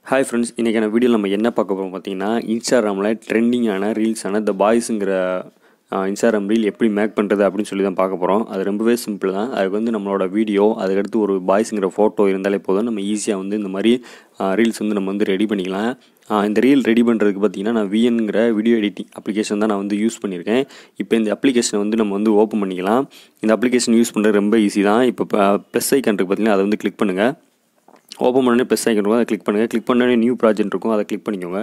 hi friends இன்றைக்கான video நம்ம என்ன பார்க்க போகிறோம் பார்த்தீங்கன்னா இன்ஸ்டாகிராமில் ட்ரெண்டிங்கான ரீல்ஸான த பாய்ஸுங்கிற இன்ஸ்டாகிராம் ரீல் எப்படி மேக் பண்ணுறது அப்படின்னு சொல்லி தான் பார்க்க போகிறோம் அது ரொம்பவே சிம்பிள் தான் அதுக்கு வந்து நம்மளோட வீடியோ அதுக்கடுத்து ஒரு பாய்ஸுங்கிற ஃபோட்டோ இருந்தாலே போதும் நம்ம ஈஸியாக வந்து இந்த மாதிரி ரீல்ஸ் வந்து நம்ம வந்து ரெடி பண்ணிக்கலாம் ஆ, இந்த ரீல் ரெடி பண்ணுறதுக்கு பார்த்தீங்கன்னா நான் விஎன்கிற வீடியோ எடிட்டிங் அப்ளிகேஷன் தான் நான் வந்து யூஸ் பண்ணியிருக்கேன் இப்போ இந்த அப்ளிகேஷனை வந்து நம்ம வந்து ஓப்பன் பண்ணிக்கலாம் இந்த அப்ளிகேஷன் யூஸ் பண்ணுறது ரொம்ப ஈஸி தான் இப்போ ப்ளஸ் ஐக்கான் இருக்கு பார்த்தீங்கன்னா அதை வந்து கிளிக் பண்ணுங்கள் ஓப்பன் பண்ணோடனே ப்ளஸ் ஐக்கன் இருக்கும் அதை கிளிக் பண்ணுங்கள் கிளிக் பண்ணோடனே நியூ ப்ராஜெக்ட் இருக்கும் அதை கிளிக் பண்ணிக்கோங்க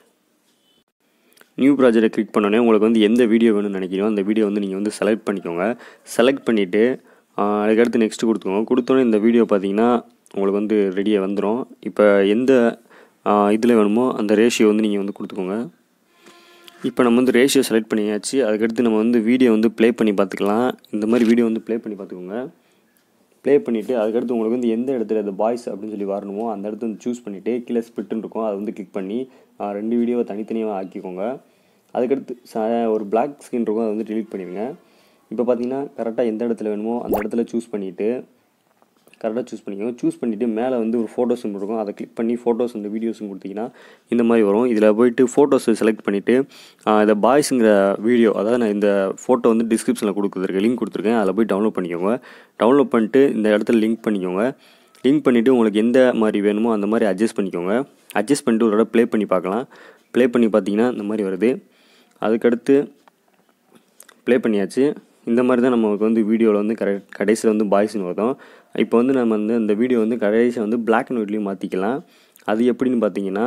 நியூ ப்ராஜெக்டை கிளிக் பண்ணோடனே உங்களுக்கு வந்து எந்த வீடியோ வேணும்னு நினைக்கிறோம் அந்த வீடியோ வந்து நீங்கள் வந்து செலக்ட் பண்ணிக்கோங்க செலக்ட் பண்ணிவிட்டு அதுக்கடுத்து நெக்ஸ்ட் கொடுத்துக்கோங்க கொடுத்தோன்னே இந்த வீடியோ பார்த்தீங்கன்னா உங்களுக்கு வந்து ரெடியாக வந்துடும் இப்போ எந்த இதில் வேணுமோ அந்த ரேஷியோ வந்து நீங்கள் வந்து கொடுத்துக்கோங்க இப்போ நம்ம வந்து ரேஷியோ செலக்ட் பண்ணியாச்சு அதுக்கடுத்து நம்ம வந்து வீடியோ வந்து ப்ளே பண்ணி பார்த்துக்கலாம் இந்த மாதிரி வீடியோ வந்து ப்ளே பண்ணி பார்த்துக்கோங்க ப்ளே பண்ணிவிட்டு அதுக்கடுத்து உங்களுக்கு வந்து எந்த இடத்துல இந்த பாய்ஸ் அப்படின்னு சொல்லி வரணுமோ அந்த இடத்த வந்து சூஸ் பண்ணிவிட்டு கீழே ஸ்பிட்டுன்னு இருக்கும் அதை வந்து கிளிக் பண்ணி ஆ, ரெண்டு வீடியோவை தனித்தனியாக ஆக்கிக்கோங்க அதுக்கடுத்து ச ஒரு பிளாக் ஸ்க்ரீன் இருக்கும் அதை வந்து delete பண்ணிடுங்க இப்போ பார்த்தீங்கன்னா கரெக்டாக எந்த இடத்துல வேணுமோ அந்த இடத்துல சூஸ் பண்ணிவிட்டு கரெக்டாக சூஸ் பண்ணிக்கோங்க சூஸ் பண்ணிவிட்டு மேலே வந்து ஒரு ஃபோட்டோஸ் இருக்கும் அதை கிளிக் பண்ணி ஃபோட்டோஸ் அந்த வீடியோஸும் கொடுத்தீங்கன்னா இந்த மாதிரி வரும் இதில் போயிட்டு ஃபோட்டோஸ் செலக்ட் பண்ணிவிட்டு இந்த பாய்ஸுங்கிற வீடியோ அதாவது நான் இந்த ஃபோட்டோ வந்து டிஸ்கிரிப்ஷனில் கொடுத்துருக்கேன் லிங்க் கொடுத்துருக்கேன் அதில் போய் டவுன்லோட் பண்ணிக்கோங்க டவுன்லோட் பண்ணிட்டு இந்த இடத்துல லிங்க் பண்ணிக்கோங்க லிங்க் பண்ணிவிட்டு உங்களுக்கு எந்த மாதிரி வேணுமோ அந்த மாதிரி அட்ஜஸ்ட் பண்ணிக்கோங்க அட்ஜஸ்ட் பண்ணிட்டு ஒரு தடவை ப்ளே பண்ணி பார்க்கலாம் ப்ளே பண்ணி பார்த்தீங்கன்னா இந்த மாதிரி வருது அதுக்கடுத்து ப்ளே பண்ணியாச்சு இந்த மாதிரி தான் நமக்கு வந்து வீடியோவில் வந்து கடை கடைசியில் வந்து பாய்ஸ்னு வரும் இப்போ வந்து நம்ம வந்து அந்த வீடியோ வந்து கடைசியில் வந்து Black அண்ட் ஒயிட்லேயும் மாற்றிக்கலாம் அது எப்படின்னு பார்த்தீங்கன்னா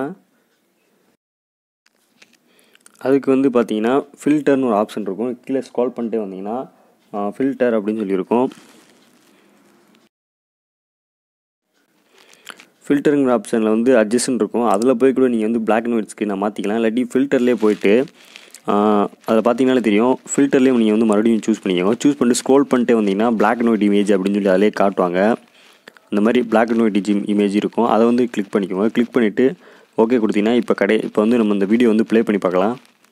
அதுக்கு வந்து பார்த்தீங்கன்னா ஃபில்டர்னு ஒரு ஆப்ஷன் இருக்கும் கீழே ஸ்க்ரால் பண்ணிட்டே வந்தீங்கன்னா ஃபில்டர் அப்படின்னு சொல்லியிருக்கும் ஃபில்டருங்கிற ஆப்ஷனில் வந்து அட்ஜஸ்ட்னு இருக்கும் அதில் போய் கூட நீங்கள் வந்து Black அண்ட் ஒயிட் ஸ்க்ரீனை மாற்றிக்கலாம் இல்லாட்டி ஃபில்டர்லேயே போயிட்டு அதில் பார்த்தீங்கனாலே தெரியும் ஃபில்டர்லேயும் நீங்கள் வந்து மறுபடியும் சூஸ் பண்ணிக்கோங்க சூஸ் பண்ணிட்டு ஸ்க்ரோல் பண்ணிட்டே வந்தீங்கன்னா Black அண்ட் ஒயிட் இமேஜ் அப்படின்னு சொல்லி அதிலே காட்டுவாங்க அந்த மாதிரி Black அண்ட் ஒயிட் இமேஜ் இருக்கும் அதை வந்து கிளிக் பண்ணிக்கோங்க கிளிக் பண்ணிவிட்டு ஓகே கொடுத்தீங்கன்னா இப்போ கடை இப்போ வந்து நம்ம இந்த வீடியோ வந்து ப்ளே பண்ணி பார்க்கலாம்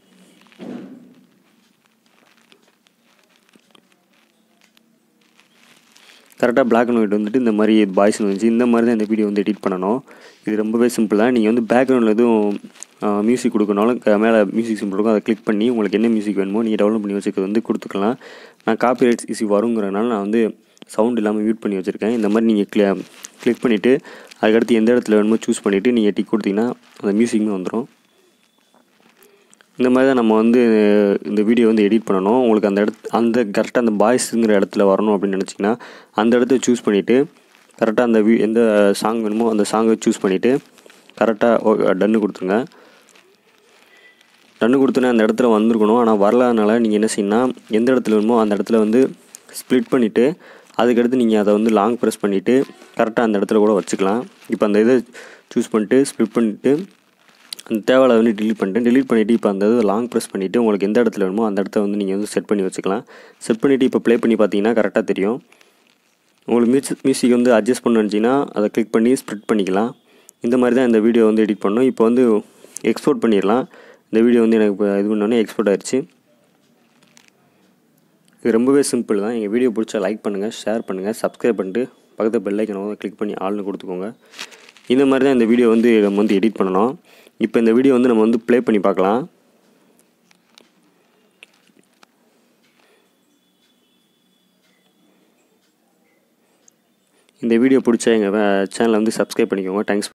கரெக்டாக Black அண்ட் ஒயிட் வந்துட்டு இந்த மாதிரி பாய்ஸ் வந்துச்சு இந்த மாதிரி தான் இந்த வீடியோ வந்து எடிட் பண்ணணும் இது ரொம்பவே சிம்பிள் தான் நீங்கள் வந்து பேக்ரவுண்டில் எதுவும் மியூசிக் கொடுக்கனாலும் க- மேலே மியூசிக் சிம்பிள் இருக்கும் அதை கிளிக் பண்ணி உங்களுக்கு என்ன மியூசிக் வேணுமோ நீங்கள் டவுன்லோட் பண்ணி வச்சுக்கிறது வந்து கொடுத்துக்கலாம் நான் காப்பி ரைட்ஸ் இஷ்யூ வருங்கிறனால நான் வந்து சவுண்ட் இல்லாமல் மியூட் பண்ணி வச்சுருக்கேன் இந்த மாதிரி நீங்கள் கிளி கிளிக் பண்ணிவிட்டு அதுக்கடுத்து எந்த இடத்துல வேணுமோ சூஸ் பண்ணிவிட்டு நீங்கள் டிக் கொடுத்தீங்கன்னா அந்த மியூசிக்குமே வந்துடும் இந்த மாதிரி தான் நம்ம வந்து இந்த வீடியோ வந்து எடிட் பண்ணணும் உங்களுக்கு அந்த இடத்து அந்த கரெக்டாக அந்த பாய்ஸுங்கிற இடத்துல வரணும் அப்படின்னு நினச்சிங்கன்னா அந்த இடத்த சூஸ் பண்ணிவிட்டு கரெக்டாக அந்த வீ எந்த சாங் வேணுமோ அந்த சாங்கை சூஸ் பண்ணிவிட்டு கரெக்டாக டன்னு கொடுத்துருங்க டன்னு கொடுத்தோன்னே அந்த இடத்துல வந்திருக்கணும் ஆனால் வரலாதனால நீங்கள் என்ன செய்யணும்னா எந்த இடத்துல வேணுமோ அந்த இடத்துல வந்து ஸ்ப்ளிட் பண்ணிவிட்டு அதுக்கடுத்து நீங்கள் அதை வந்து லாங் ப்ரெஸ் பண்ணிவிட்டு கரெக்டாக அந்த இடத்துல கூட வச்சுக்கலாம் இப்போ அந்த இதை சூஸ் பண்ணிட்டு ஸ்ப்ளிட் பண்ணிவிட்டு அந்த தேவையில்ல வந்து delete பண்ணிட்டேன் delete பண்ணிவிட்டு இப்போ அந்த இது லாங் ப்ரெஸ் பண்ணிவிட்டு உங்களுக்கு எந்த இடத்துல வேணுமோ அந்த இடத்த வந்து நீங்கள் வந்து செட் பண்ணி வச்சுக்கலாம் செட் பண்ணிவிட்டு இப்போ ப்ளே பண்ணி பார்த்தீங்கன்னா கரெக்டாக தெரியும் உங்களுக்கு மியூசிக் மியூசிக் வந்து அட்ஜஸ்ட் பண்ண நினச்சிங்கன்னா அதை கிளிக் பண்ணி ஸ்ப்ளிட் பண்ணிக்கலாம் இந்த மாதிரி தான் இந்த வீடியோ வந்து எடிட் பண்ணணும் இப்போ வந்து எக்ஸ்போர்ட் பண்ணிடலாம் இந்த வீடியோ வந்து எனக்கு இப்போ இது பண்ணோன்னே எக்ஸ்போர்ட் ஆயிடுச்சு இது ரொம்பவே சிம்பிள் தான் எங்கள் வீடியோ பிடிச்சா லைக் பண்ணுங்கள் ஷேர் பண்ணுங்கள் சப்ஸ்கிரைப் பண்ணிட்டு பக்கத்தில் பெல் ஐக்கனை வந்து கிளிக் பண்ணி ஆள்னு கொடுத்துக்கோங்க இந்த மாதிரி தான் இந்த வீடியோ வந்து நம்ம வந்து எடிட் பண்ணணும் இப்போ இந்த வீடியோ வந்து நம்ம வந்து ப்ளே பண்ணி பார்க்கலாம் இந்த வீடியோ பிடிச்சா எங்கள் சேனலை வந்து சப்ஸ்கிரைப் பண்ணிக்கோங்க தேங்க்ஸ்